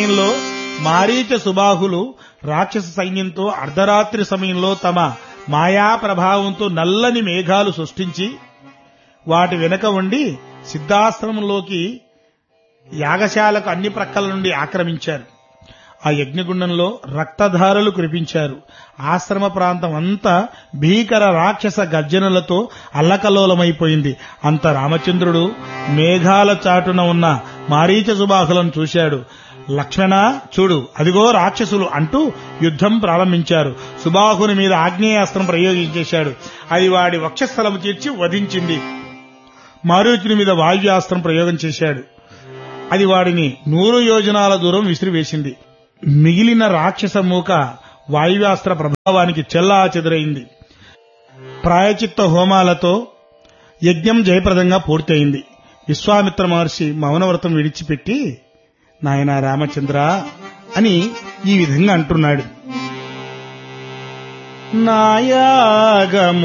సమయంలో మారీచ సుబాహులు రాక్షస సైన్యంతో అర్ధరాత్రి సమయంలో తమ మాయా ప్రభావంతో నల్లని మేఘాలు సృష్టించి వాటి వెనుక ఉండి సిద్ధాశ్రమంలోకి యాగశాలకు అన్ని ప్రక్కల నుండి ఆక్రమించారు ఆ యజ్ఞగుండంలో రక్తధారలు కురిపించారు ఆశ్రమ ప్రాంతం అంతా భీకర రాక్షస గర్జనలతో అల్లకల్లోలమైపోయింది అంత రామచంద్రుడు మేఘాల చాటున ఉన్న మారీచ సుబాహులను చూశాడు లక్ష్మణ చూడు అదిగో రాక్షసులు అంటూ యుద్ధం ప్రారంభించారు సుబాహుని మీద ఆగ్నేయాస్త్రం ప్రయోగించేశాడు అది వాడి వక్షస్థలము తీర్చి వధించింది మారుచుని మీద వాయువ్యాస్త్రం ప్రయోగం చేశాడు అది వాడిని నూరు యోజనాల దూరం విసిరివేసింది మిగిలిన రాక్షస మూక వాయువ్యాస్త్ర ప్రభావానికి చెల్లా చెదురైంది ప్రాయచిత్త హోమాలతో యజ్ఞం జయప్రదంగా పూర్తయింది విశ్వామిత్ర మహర్షి మౌనవ్రతం విడిచిపెట్టి నాయన రామచంద్ర అని ఈ విధంగా అంటున్నాడు నాయాగము